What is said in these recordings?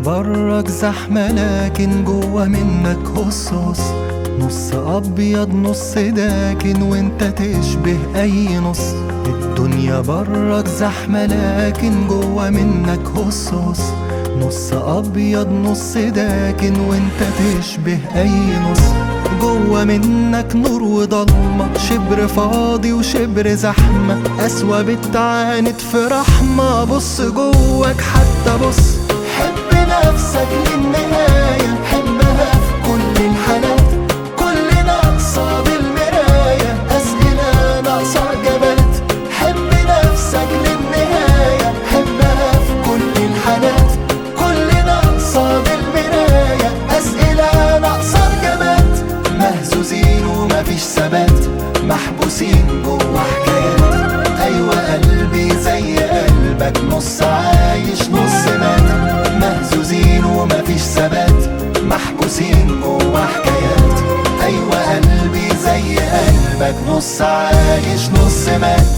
برك زحمة لكن جوا منك هصوص نص أبيض نص داكن وانت تشبه أي نص الدنيا برك زحمة لكن جوا منك هصوص نص أبيض نص داكن وانت تشبه أي نص جوا منك نور وضلمة شبر فاضي وشبر زحمة أسوأ بتعاند في رحمة بص جواك حتى بص حب نفسك للنهاية حبها في كل الحالات كلنا قصاد المراية أسئلة ناقصة إجابات حب نفسك للنهاية حبها في كل الحالات كلنا قصاد المراية أسئلة ناقصة إجابات مهزوزين ومفيش ثبات محبوسين جوا حكايات أيوة قلبي زي قلبك نص عايش نص مات مهزوزين ومفيش ثبات محبوسين جوا حكايات أيوة قلبي زي قلبك نص عايش نص مات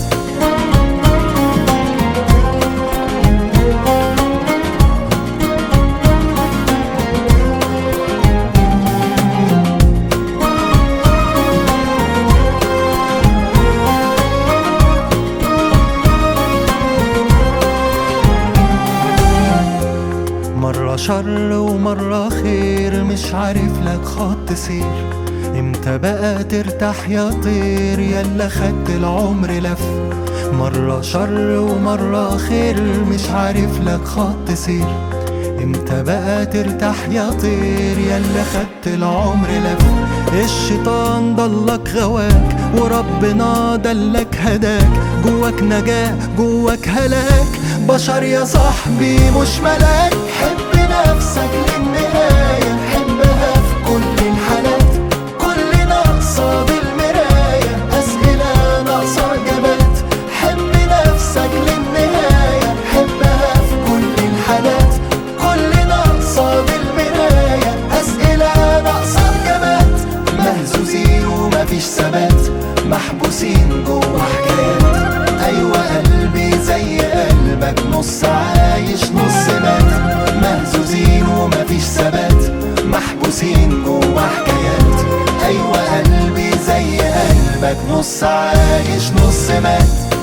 مرة شر ومرة خير مش عارف لك خط سير امتى بقى ترتاح يا طير يلا خدت العمر لف مرة شر ومرة خير مش عارف لك خط سير امتى بقى ترتاح يا طير يلا خدت العمر لف الشيطان ضلك غواك وربنا دلك هداك جواك نجاة جواك هلاك بشر يا صاحبي مش ملاك حب نفسك للنهاية حبها في كل الحالات كلنا قصاد المراية أسئلة ناقصة إجابات حب نفسك للنهاية حبها في كل الحالات كلنا قصاد المراية أسئلة ناقصة إجابات مهزوزين ومفيش ثبات محبوسين جوا حكايات أيوة قلبي زي قلبك نص عايش نص مات مهزوزين ومفيش ثبات محبوسين جوا حكايات أيوة قلبي زي قلبك نص عايش نص مات